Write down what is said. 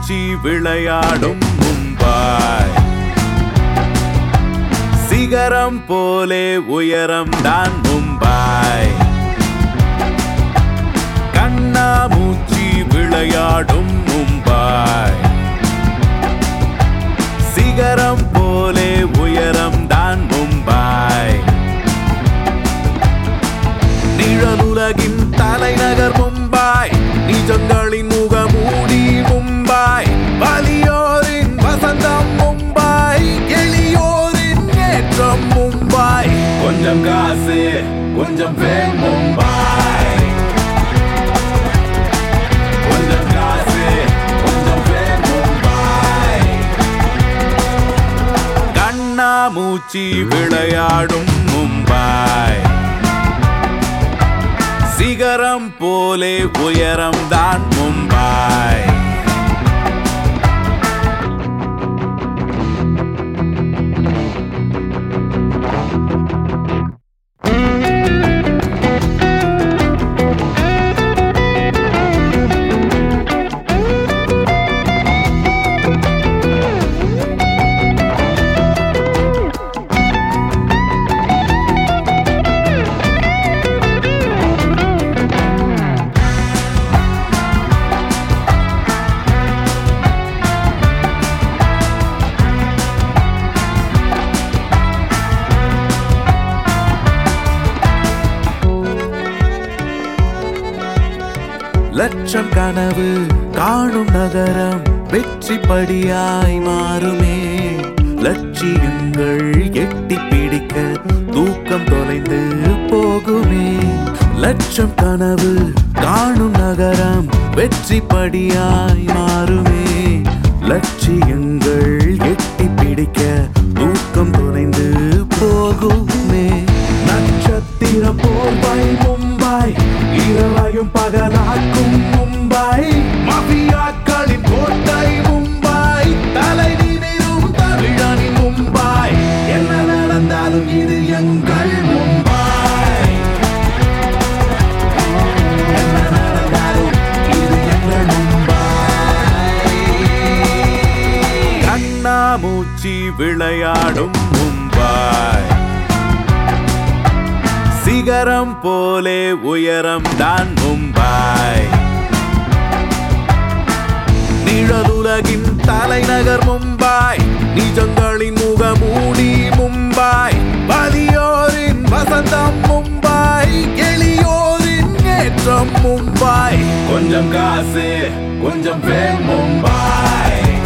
கண்ணாமூச்சி விளையாடும் மும்பாய் சிகரம் போலே உயரம் தான் மும்பாய் கண்ணாமூச்சி விளையாடும் மும்பாய் சிகரம் போலே உயரம் தான் மும்பாய் நிழலுலகின் தலைநகர் மும்பாய் நிஜங்களின் முகமூடி மும்பாய் வலியோரின் வசந்தம் மும்பாய் எளியோரின் ஏற்றம் மும்பாய் கொஞ்சம் காசு கொஞ்சம் பேர் மும்பாய் கொஞ்சம் காசு கொஞ்சம் பேர் மும்பாய் கண்ணாமூச்சி விளையாடும் மும்பாய் சிகரம் போலே உயரம் தான் மும்பாய் லட்சம் கனவு காணும் நகரம் வெற்றி படியாய் மாறுமே லட்சியங்கள் எட்டி பிடிக்க தூக்கம் தொலைந்து போகுமே லட்சம் கனவு காணும் நகரம் வெற்றி படியாய் மாறுமே லட்சியங்கள் எட்டி பிடிக்க தூக்கம் தொலைந்து போகுமே நட்சத்திரம் போல்வாய் மும்பாய் இரவையும் பகலாக்கும் மும்பாய் மபியாக்களின் கோட்டை மும்பாய் தலை நிமிரும் தமிழனின் மும்பாய் என்ன நடந்தாலும் இது எங்கள் மும்பாய் என்ன நடந்தாலும் இது எங்கள் மும்பாய் கண்ணாமூச்சி விளையாடும் மும்பாய் சிகரம் போலே உயரம் தான் மும்பாய் நிழலுலகின் தலைநகர் மும்பாய் நிஜங்களின் முகமூடி மும்பாய் வலியோரின் வசந்தம் மும்பாய் எளியோரின் ஏற்றம் மும்பாய் கொஞ்சம் காசு கொஞ்சம் பேர் மும்பாய்